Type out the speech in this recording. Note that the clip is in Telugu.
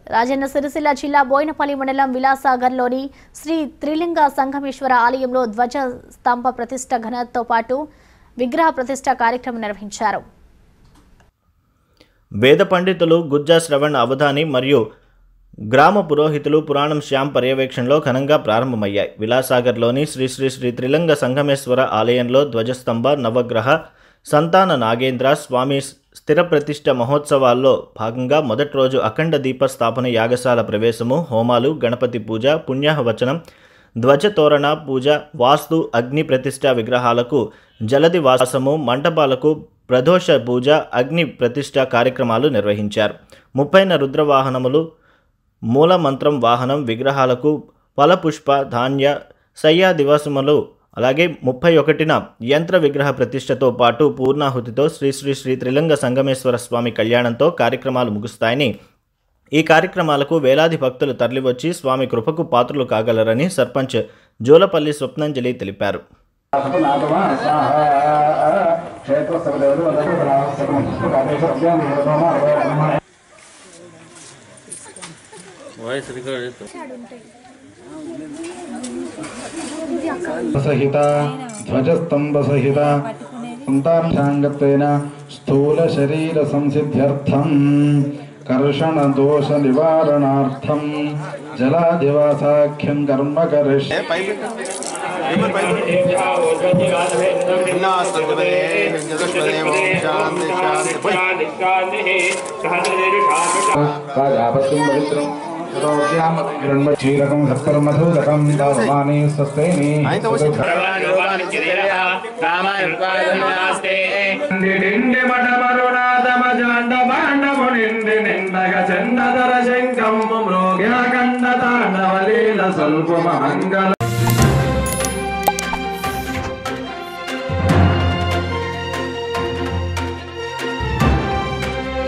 రాజన్న సిరిసిల్ల జిల్లా బోయినపల్లి మండలం విలాసాగర్లోని శ్రీ త్రిలింగ సంగమేశ్వర ఆలయంలో ధ్వజ స్తంభ ప్రతిష్ట ఘనతతో పాటు విగ్రహ ప్రతిష్ట కార్యక్రమం నిర్వహించారు వేద పండితులు గుజ్జా శ్రవణ్ అవధాని మరియు గ్రామ పురోహితులు పురాణం శ్యామ్ పర్యవేక్షణలో ఘనంగా ప్రారంభమయ్యాయి విలాసాగర్లోని శ్రీ శ్రీ శ్రీ త్రిలింగ సంగమేశ్వర ఆలయంలో ధ్వజస్తంభ నవగ్రహ సంతాన నాగేంద్ర స్వామి స్థిర ప్రతిష్ఠ మహోత్సవాల్లో భాగంగా మొదటి రోజు అఖండ దీప స్థాపన యాగశాల ప్రవేశము హోమాలు గణపతి పూజ పుణ్యవచనం ధ్వజ తోరణ పూజ వాస్తు అగ్ని ప్రతిష్ఠ విగ్రహాలకు జలది వాసము మంటపాలకు ప్రదోష పూజ అగ్ని ప్రతిష్ఠ కార్యక్రమాలు నిర్వహించారు ముప్పైన రుద్రవాహనములు మూలమంత్రం వాహనం విగ్రహాలకు ఫలపుష్ప ధాన్య సయ్యా దివసములు అలాగే ముప్పై ఒకటిన యంత్ర విగ్రహ ప్రతిష్టతో పాటు పూర్ణాహుతితో శ్రీ శ్రీ శ్రీ త్రిలింగ సంగమేశ్వర స్వామి కళ్యాణంతో కార్యక్రమాలు ముగుస్తాయని ఈ కార్యక్రమాలకు వేలాది భక్తులు తరలివచ్చి స్వామి కృపకు పాత్రులు కాగలరని సర్పంచ్ జోలపల్లి స్వప్నంజలి తెలిపారు వాయిస్ రికార్డ్ చేస్తాం సహిత ధ్వజస్తంభ సహిత సంతాంశాంగత్వేన స్థూల శరీర సంసిద్ధ్యర్థం కర్షణ దోష నివారణార్థం జలాదివాసాఖ్యం కర్మ కరిష్య రాజాపత్యం పవిత్రం క్షీరకం సత్కర్మధూరకం దావాని స్వస్తేని నిండి మఠమరునాథమజాండ బాండము నిండి నిండగ చండధర శంఖం మృగ్యాకండ తాండవలీల స్వల్ప మంగళ